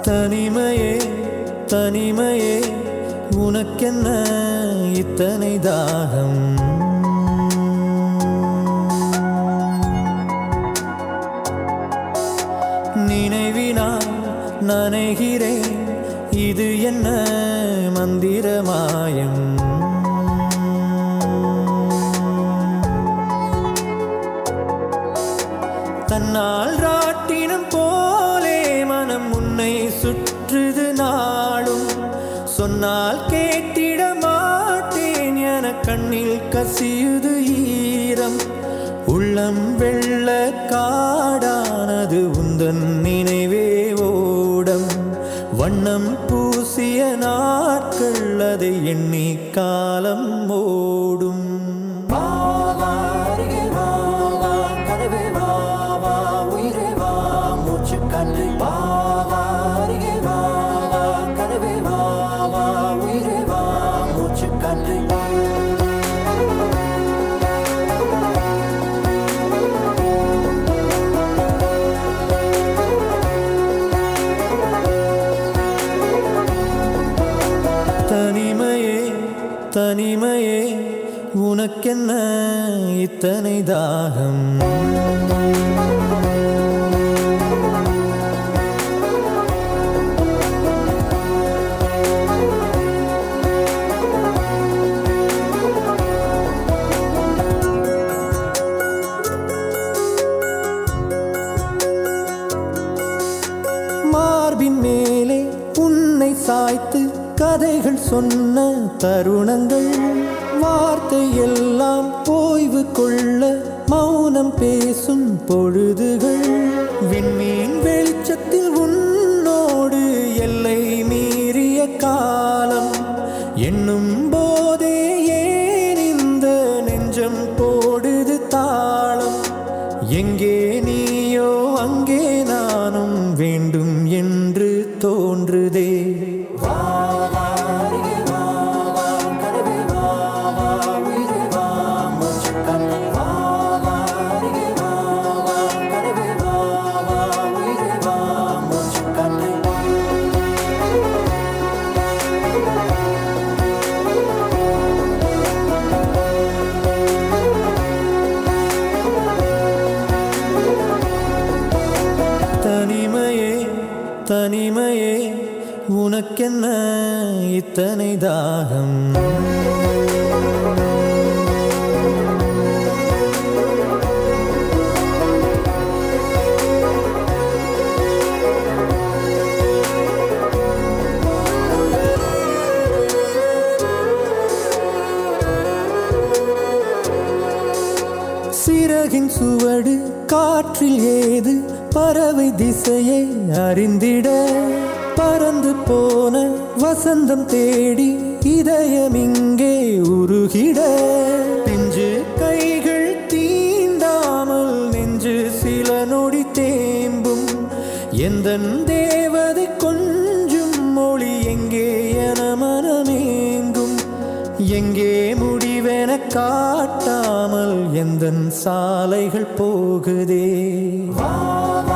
தனிமையே தனிமையே உனக்கென்ன இத்தனை தாகம் நினைவினால் நனைகிறேன் இது என்ன மந்திர மாயம் தன்னால் ராட்டினம் போலே மனம் உன்னை சுற்றுது நாளும் சொன்னால் கேட்டிட மாட்டேன் என கண்ணில் கசியுது ஈரம் உள்ளம் வெள்ள காடானது உந்தன் நினைவே ஓடம் வண்ணம் பூசிய நாட்கள் அதை எண்ணி காலம் ஓடும் தனிமையே தனிமையே உனக்கென்ன இத்தனை தாகம் மார்பின் மேலே உன்னை சாய்த்து கதைகள் சொன்ன தருணங்கள் வார்த்தை எல்லாம் ஓய்வு கொள்ள மௌனம் பேசும் பொழுதுகள் விண்மீன் வெளிச்சத்தில் உன்னோடு எல்லை மீறிய காலம் என்னும் போதே ஏன் இந்த நெஞ்சம் போடுது தாளம் எங்கே நீயோ அங்கே நானும் வேண்டும் என்று தோன்றுதே தனிமையே தனிமையே உனக்கென்ன இத்தனை தாகம் சிறகின் சுவடு காற்றில் ஏது பறவை திசையை அறிந்திட பறந்து போன வசந்தம் தேடி இதயம் இங்கே உருகிட பிஞ்சு கைகள் தீண்டாமல் நெஞ்சு சில நொடி தேம்பும் எந்த தேவதை கொஞ்சும் மொழி எங்கே என மனமேங்கும் எங்கே முடிவென காட்டாமல் எந்த சாலைகள் போகுதே